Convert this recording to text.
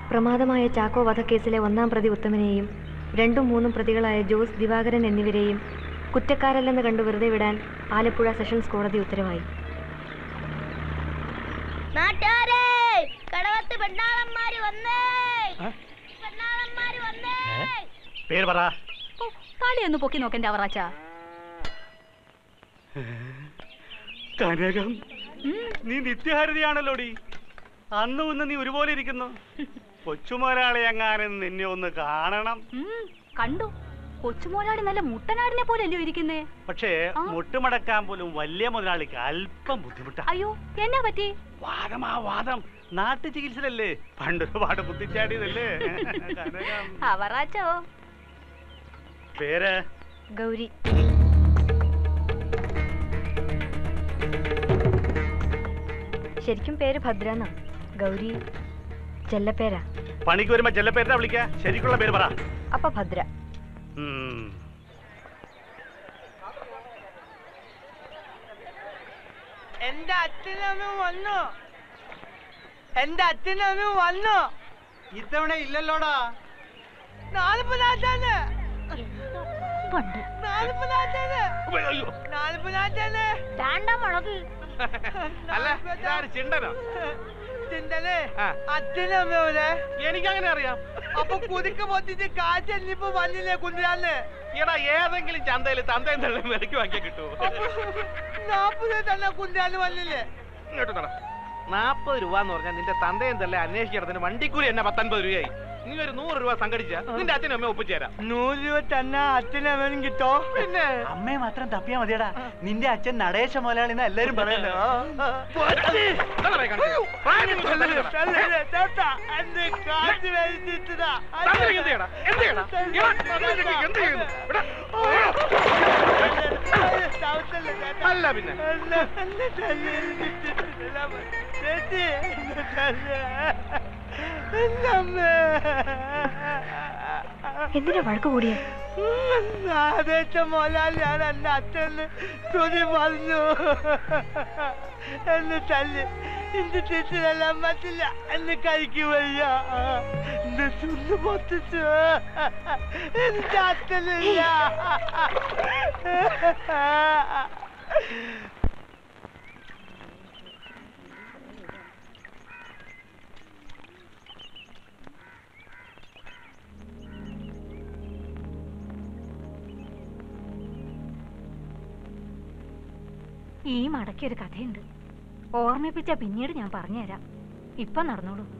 പ്രമാദമായ ചാക്കോ വധക്കേസിലെ ഒന്നാം പ്രതി ഉത്തമനെയും രണ്ടും മൂന്നും പ്രതികളായ ജോസ് ദിവാകരൻ എന്നിവരെയും കുറ്റക്കാരല്ലെന്ന് കണ്ടു വെറുതെ വിടാൻ ആലപ്പുഴ സെഷൻസ് കോടതി ഉത്തരവായി നാട്ടുകാരെ കടവത്ത് പെണ്ണാളന്മാര് വന്നേ പെണ്ണാളന്മാര് വന്നേ പേര് പറ കളി ഒന്ന് പൊക്കി നോക്കന്റെ അവറാച്ച കനകം നീ നിത്യഹരിതയാണല്ലോടി അന്ന് ഇന്ന് നീ ഒരുപോലെ ഇരിക്കുന്നു കൊച്ചുമൊരാളെ എങ്ങാനും നിന്നെ ഒന്ന് കാണണം കണ്ടു കൊച്ചുമോനാടി നല്ല മുട്ടനാടിനെ പോലെ അല്ലയോ ഇരിക്കുന്നേ പക്ഷേ മുട്ടുമടക്കാൻ പോലും വലിയ മുതലാളിക്ക് അല്പം ബുദ്ധിമുട്ടാ അയ്യോ എന്നാ പറ്റി വാദമാ വാദം നാട്ടു ചികിത്സയിലല്ലേ പണ്ടൊരുപാട് ബുദ്ധിച്ചാടിയതല്ലേ കനകം അവറാച്ചോ പേര് ഗൗരി ശരിക്കും പേര് ഭദ്ര എന്നാ ഗൗരി ചെല്ലപ്പേരാ പണിക്ക് വരുമ്പോ ചെല്ലപ്പേരിനെ വിളിക്ക ശരിക്കുള്ള പേര് പറ അപ്പൊ ഭദ്ര ഉം. എന്റെ അച്ഛനമ്മ വന്നു എന്റെ അച്ഛനമ്മ വന്നു ഇത്തവണ ഇല്ലല്ലോടാ നാലുപതാറ്റാണ് നാലുപതാറ്റാണ് നാലുപതാറ്റാണ് താണ്ട മുളക് അല്ല ഇതാര് ചിണ്ടനോ ചിന്തനെ ആ. അച്ഛനമ്മ ഇവിടെ എനിക്കങ്ങനെ അറിയാം അപ്പൊ കുതിക്ക് പൊത്തിച്ച് കാറ്റ് എന്നിപ്പോ വന്നില്ലേ കുതിരാന്ന് എടാ ഏതെങ്കിലും ചന്തയിൽ തന്തയും തള്ളും വിലക്ക് വാങ്ങിയാൽ കിട്ടുമോ നാപ്പത് തന്നെ കുതിരാന്ന് വന്നില്ലേ ഇങ്ങോട്ട് നട നാപ്പത് രൂപ എന്ന് പറഞ്ഞാൽ നിന്റെ തന്തയും തള്ളെ അന്വേഷിക്കണത്തിന് വണ്ടിക്കൂലി എന്നെ പത്തൊൻപത് രൂപയായി നീ ഒരു നൂറ് രൂപ സംഘടിച്ച നിന്റെ അച്ഛനും അമ്മ ഒപ്പിച്ചു തരാം നൂറ് രൂപ തന്നെ അച്ഛനമ്മനും കിട്ടോ പിന്നെ അമ്മയെ മാത്രം തപ്പിയാ മതിയടാ നിന്റെ അച്ഛൻ നടേശ മുതലാളിന്ന് എല്ലാരും പറയല്ലോ തല്ലല്ലേ, ചേട്ടാ, എന്റെ കാറ്റ് വലിച്ചിട്ടതാ. ചവിട്ടല്ലേ, ചേട്ടാ. അല്ല പിന്നെ അല്ല, എന്നെ തല്ലിയിട്ടിട്ടില്ല. ചേച്ചി, എന്നെ തല്ല്. എന്റെ അമ്മേ. എന്തിനാ വഴക്ക് കൂടിയ ആദേശ മോലാലിയാണ് എന്റെ അച്ഛന് തുണി പറഞ്ഞു എന്നെ തല്ലി എന്റെ ടീച്ചറെല്ലാം പറ്റില്ല എന്നെ കഴിക്കു വയ്യ എന്റെ ചുണ്ട് പൊട്ടിച്ചു എന്റെ അച്ഛനില്ല ഈ മടക്കി ഒരു കഥയുണ്ട് ഓർമ്മിപ്പിച്ച പിന്നീട് ഞാൻ പറഞ്ഞുതരാം ഇപ്പൊ നടന്നോളൂ